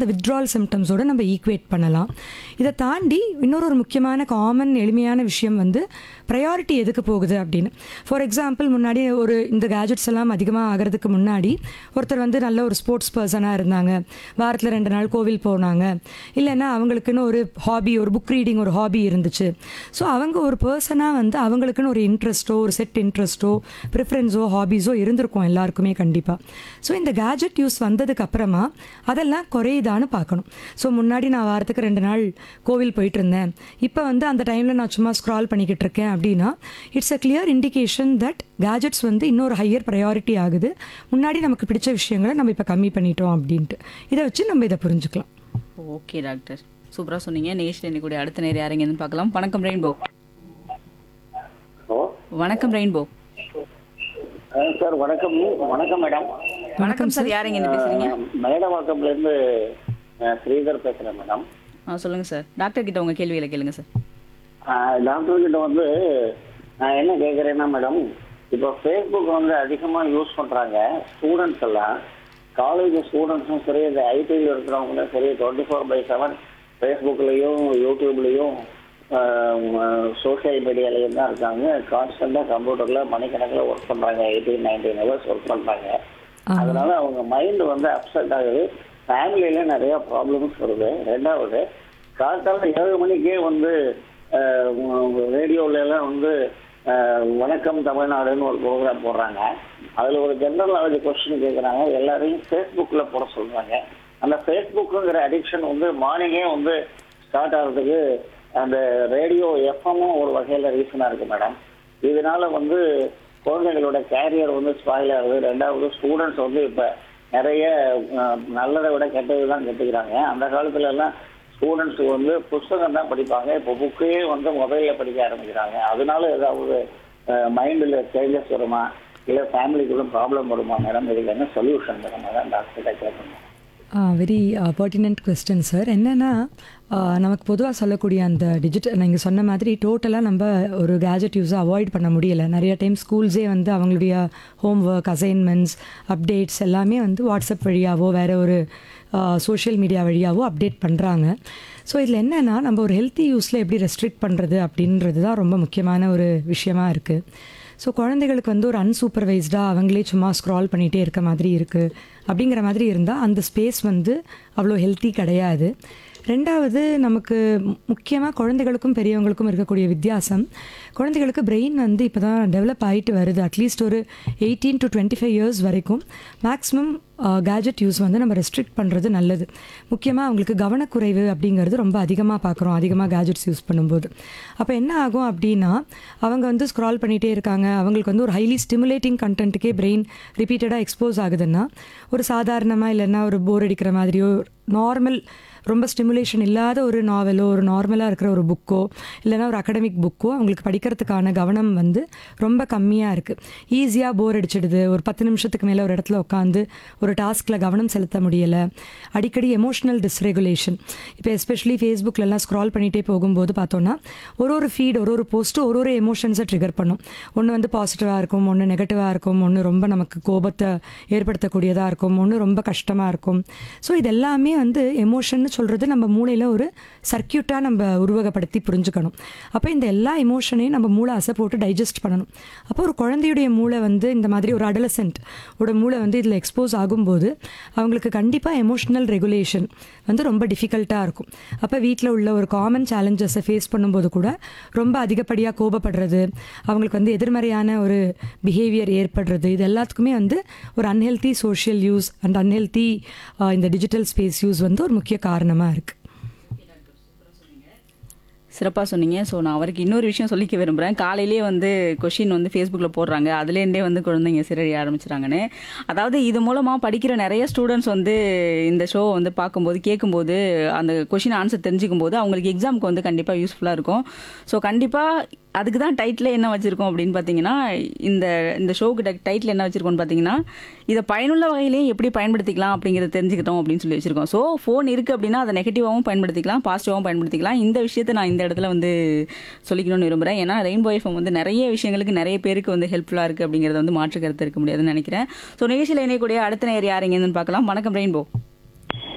அந்த வித்ட்ரால் சிம்டம்ஸோட நம்ம ஈக்குவேட் பண்ணலாம் இதை தாண்டி இன்னொரு ஒரு முக்கியமான காமன் எளிமையான விஷயம் வந்து ப்ரையாரிட்டி எதுக்கு போகுது அப்படின்னு ஃபார் எக்ஸாம்பிள் முன்னாடி ஒரு இந்த கேஜெட்ஸ் எல்லாம் அதிகமாக ஆகிறதுக்கு முன்னாடி ஒருத்தர் வந்து நல்ல ஒரு ஸ்போர்ட்ஸ் பர்சனாக இருந்தாங்க வாரத்தில் ரெண்டு நாள் கோவில் போனாங்க இல்லைன்னா அவங்களுக்குன்னு ஒரு ஹாபி ஒரு புக் ரீடிங் ஒரு ஹாபி இருந்துச்சு ஸோ அவங்க ஒரு பர்சனாக வந்து அவங்களுக்குன்னு ஒரு இன்ட்ரெஸ்ட்டோ ஒரு செட் இன்ட்ரெஸ்ட்டோ ப்ரிஃபரன்ஸோ ஹாபீஸோ இருந்திருக்கும் எல்லாருக்குமே கண்டிப்பாக ஸோ இந்த கேஜெட் யூஸ் வந்ததுக்கு அப்புறமா அதெல்லாம் குறையுதான்னு பார்க்கணும் ஸோ முன்னாடி நான் வாரத்துக்கு ரெண்டு நாள் கோவில் போயிட்டு இருந்தேன் இப்போ வந்து அந்த டைமில் நான் சும்மா ஸ்க்ரால் பண்ணிக்கிட்டு இருக்கேன் அப்படின்னா it's uh clear indication that gadgets வந்து இன்னொரு ஹையர் ப்ரையாரிட்டி ஆகுது முன்னாடி நமக்கு பிடிச்ச விஷயங்களை நம்ம இப்போ கம்மி பண்ணிட்டோம் அப்படின்ட்டு இதை வச்சு நம்ம இதை புரிஞ்சுக்கலாம் ஓகே டாக்டர் சூப்பரா சொன்னீங்க நேஷ் இன்னைக்கு அடுத்த நேரம் யாருங்கன்னு பார்க்கலாம் வணக்கம் ரெயின்போ ஹலோ வணக்கம் ரெயின்போ சார் வணக்கம் வணக்கம் மேடம் வணக்கம் சார் யாருங்க என்ன பேசுறீங்க மேடவாக்கம்ல இருந்து அஹ், ஸ்ரீதர் பேசுறேன் மேடம் ஆ சொல்லுங்க சார் டாக்டர் கிட்ட உங்க கேள்விகளை கேளுங்க சார் அஹ், டாக்டர் கிட்ட வந்து நான் என்ன கேட்குறேன்னா மேடம் இப்போ ஃபேஸ்புக் வந்து அதிகமாக யூஸ் பண்ணுறாங்க ஸ்டூடெண்ட்ஸ் எல்லாம் காலேஜ் ஸ்டூடெண்ட்ஸும் சரி இந்த ஐடியில் இருக்கிறவங்களும் சரி டுவெண்ட்டி ஃபோர் பை செவன் ஃபேஸ்புக்லேயும் யூடியூப்லேயும் சோஷியல் மீடியாலையும் தான் இருக்காங்க கான்ஸ்டண்டாக கம்ப்யூட்டரில் மணிக்கணக்கில் ஒர்க் பண்ணுறாங்க எயிட்டீன் நைன்டீன் ஹவர்ஸ் ஒர்க் பண்ணுறாங்க அதனால அவங்க மைண்ட் வந்து அப்செட் ஆகுது ஃபேமிலியில நிறைய ப்ராப்ளம்ஸ் வருது ரெண்டாவது காத்தால ஏழு மணிக்கே வந்து ரேடியோல எல்லாம் வந்து அஹ், வணக்கம் தமிழ்நாடுன்னு ஒரு ப்ரோக்ராம் போடுறாங்க அதுல ஒரு ஜெனரல் நாலேஜ் கொஸ்டின் கேட்குறாங்க எல்லாரையும் ஃபேஸ்புக்கில் போட சொல்றாங்க அந்த ஃபேஸ்புக்குங்கிற அடிக்ஷன் வந்து மார்னிங்கே வந்து ஸ்டார்ட் ஆகிறதுக்கு அந்த ரேடியோ எஃப்எம்மும் ஒரு வகையில ரீசனா இருக்கு மேடம் இதனால வந்து குழந்தைகளோட கேரியர் வந்து ஸ்பாயில் ஆகுது ரெண்டாவது ஸ்டூடெண்ட்ஸ் வந்து இப்போ நிறைய அஹ், நல்லதை விட கெட்டது தான் கற்றுக்கிறாங்க அந்த காலத்துல எல்லாம் ஸ்டூடெண்ட்ஸ் வந்து புஸ்தகம் தான் படிப்பாங்க இப்போ புக்கையே வந்து மொபைலில் படிக்க ஆரம்பிக்கிறாங்க அதனால ஏதாவது மைண்டில் சேஞ்சஸ் வருமா இல்லை ஃபேமிலிக்குள்ள ப்ராப்ளம் வருமா மேடம் இதுக்கு என்ன சொல்யூஷன் மேடம் அதான் டாக்டர்கிட்ட கேட்கணும் வெரி பர்டினன்ட் கொஸ்டின் சார் என்னென்னா நமக்கு பொதுவாக சொல்லக்கூடிய அந்த டிஜிட்டல் நீங்கள் சொன்ன மாதிரி டோட்டலாக நம்ம ஒரு கேஜெட் யூஸை அவாய்ட் பண்ண முடியலை நிறைய டைம் ஸ்கூல்ஸே வந்து அவங்களுடைய ஹோம் ஒர்க் அசைன்மெண்ட்ஸ் அப்டேட்ஸ் எல்லாமே வந்து வாட்ஸ்அப் வழியாவோ வேறு ஒரு சோஷியல் மீடியா வழியாவோ அப்டேட் பண்ணுறாங்க ஸோ இதில் என்னென்னா நம்ம ஒரு ஹெல்த்தி யூஸில் எப்படி ரெஸ்ட்ரிக்ட் பண்ணுறது அப்படின்றது தான் ரொம்ப முக்கியமான ஒரு விஷயமா இருக்குது ஸோ குழந்தைகளுக்கு வந்து ஒரு அன்சூப்பர்வைஸ்டாக அவங்களே சும்மா ஸ்க்ரால் பண்ணிகிட்டே இருக்க மாதிரி இருக்குது அப்படிங்கிற மாதிரி இருந்தால் அந்த ஸ்பேஸ் வந்து அவ்வளோ ஹெல்த்தி கிடையாது ரெண்டாவது நமக்கு முக்கியமாக குழந்தைகளுக்கும் பெரியவங்களுக்கும் இருக்கக்கூடிய வித்தியாசம் குழந்தைகளுக்கு பிரெயின் வந்து இப்போ தான் டெவலப் ஆகிட்டு வருது அட்லீஸ்ட் ஒரு eighteen to twenty five years வரைக்கும் மேக்ஸிமம் கேஜெட் யூஸ் வந்து நம்ம ரெஸ்ட்ரிக்ட் பண்ணுறது நல்லது முக்கியமாக அவங்களுக்கு கவனக்குறைவு அப்படிங்கிறது ரொம்ப அதிகமாக பார்க்குறோம் அதிகமாக கேஜெட்ஸ் யூஸ் பண்ணும்போது அப்போ என்ன ஆகும் அப்படின்னா அவங்க வந்து ஸ்க்ரால் பண்ணிகிட்டே இருக்காங்க அவங்களுக்கு வந்து ஒரு ஹைலி ஸ்டிமுலேட்டிங் கண்டென்ட்டுக்கே பிரெயின் ரிப்பீட்டடாக எக்ஸ்போஸ் ஆகுதுன்னா ஒரு சாதாரணமாக இல்லைன்னா ஒரு போர் அடிக்கிற மாதிரியோ நார்மல் ரொம்ப ஸ்டிமுலேஷன் இல்லாத ஒரு நாவலோ ஒரு நார்மலாக இருக்கிற ஒரு புக்கோ இல்லைன்னா ஒரு அகடமிக் புக்கோ அவங்களுக்கு படிக்கிறதுக்கான கவனம் வந்து ரொம்ப கம்மியாக இருக்குது ஈஸியாக போர் அடிச்சிடுது ஒரு பத்து நிமிஷத்துக்கு மேலே ஒரு இடத்துல உட்காந்து ஒரு டாஸ்கில் கவனம் செலுத்த முடியலை அடிக்கடி எமோஷனல் டிஸ்ரெகுலேஷன் இப்போ எஸ்பெஷலி ஃபேஸ்புக்கிலலாம் ஸ்க்ரால் பண்ணிகிட்டே போகும்போது பார்த்தோன்னா ஒரு ஒரு ஃபீட் ஒரு ஒரு போஸ்ட்டு ஒரு ஒரு எமோஷன்ஸை ட்ரிகர் பண்ணும் ஒன்று வந்து பாசிட்டிவாக இருக்கும் ஒன்று நெகட்டிவாக இருக்கும் ஒன்று ரொம்ப நமக்கு கோபத்தை ஏற்படுத்தக்கூடியதாக இருக்கும் ஒன்று ரொம்ப கஷ்டமாக இருக்கும் ஸோ இது எல்லாமே வந்து எமோஷன் சொல்கிறது நம்ம மூளையில் ஒரு சர்க்கியூட்டாக நம்ம உருவகப்படுத்தி புரிஞ்சுக்கணும் அப்போ இந்த எல்லா எமோஷனையும் நம்ம மூளை அசை போட்டு டைஜஸ்ட் பண்ணணும் அப்போ ஒரு குழந்தையுடைய மூளை வந்து இந்த மாதிரி ஒரு அடலசென்ட் ஓட மூளை வந்து இதில் எக்ஸ்போஸ் ஆகும்போது அவங்களுக்கு கண்டிப்பாக எமோஷனல் ரெகுலேஷன் வந்து ரொம்ப டிஃபிகல்ட்டாக இருக்கும் அப்போ வீட்டில் உள்ள ஒரு காமன் சேலஞ்சஸை ஃபேஸ் பண்ணும்போது கூட ரொம்ப அதிகப்படியாக கோபப்படுறது அவங்களுக்கு வந்து எதிர்மறையான ஒரு பிஹேவியர் ஏற்படுறது இது எல்லாத்துக்குமே வந்து ஒரு unhealthy social use and unhealthy இந்த டிஜிட்டல் ஸ்பேஸ் யூஸ் வந்து ஒரு முக்கிய காரணமாக இருக்குது சிறப்பாக சொன்னீங்க ஸோ நான் அவருக்கு இன்னொரு விஷயம் சொல்லிக்க விரும்புகிறேன் காலையிலேயே வந்து கொஷின் வந்து ஃபேஸ்புக்கில் போடுறாங்க அதுலேருந்தே வந்து குழந்தைங்க சிறழிய ஆரம்பிச்சிட்டாங்கன்னு அதாவது இது மூலமாக படிக்கிற நிறைய ஸ்டூடெண்ட்ஸ் வந்து இந்த ஷோ வந்து பார்க்கும்போது கேட்கும்போது அந்த கொஷின் ஆன்சர் தெரிஞ்சுக்கும் போது அவங்களுக்கு எக்ஸாமுக்கு வந்து கண்டிப்பாக யூஸ்ஃபுல்லாக இருக்கும் ஸோ கண்டிப்பாக அதுக்கு தான் டைட்டில் என்ன வச்சுருக்கோம் அப்படின்னு பார்த்தீங்கன்னா இந்த இந்த ஷோக்கு டைட்டில் என்ன வச்சுருக்கோம்னு பார்த்தீங்கன்னா இதை பயனுள்ள வகையிலேயே எப்படி பயன்படுத்திக்கலாம் அப்படிங்கிறத தெரிஞ்சுக்கிட்டோம் அப்படின்னு சொல்லி வச்சுருக்கோம் ஸோ ஃபோன் இருக்குது அப்படின்னா அதை நெகட்டிவாகவும் பயன்படுத்திக்கலாம் பாசிட்டிவாகவும் பயன்படுத்திக்கலாம் இந்த விஷயத்தை நான் இந்த இடத்துல வந்து சொல்லிக்கணும்னு விரும்புகிறேன் ஏன்னா ரெயின்போ எஃப்எம் வந்து நிறைய விஷயங்களுக்கு நிறைய பேருக்கு வந்து ஹெல்ப்ஃபுல்லாக இருக்குது அப்படிங்கிறத வந்து மாற்று கருத்து இருக்க முடியாதுன்னு நினைக்கிறேன் ஸோ நிகழ்ச்சியில் இணையக்கூடிய அடுத்த நேர் யாருங்கன்னு பார்க்கலாம் வணக்கம் ரெயின்போ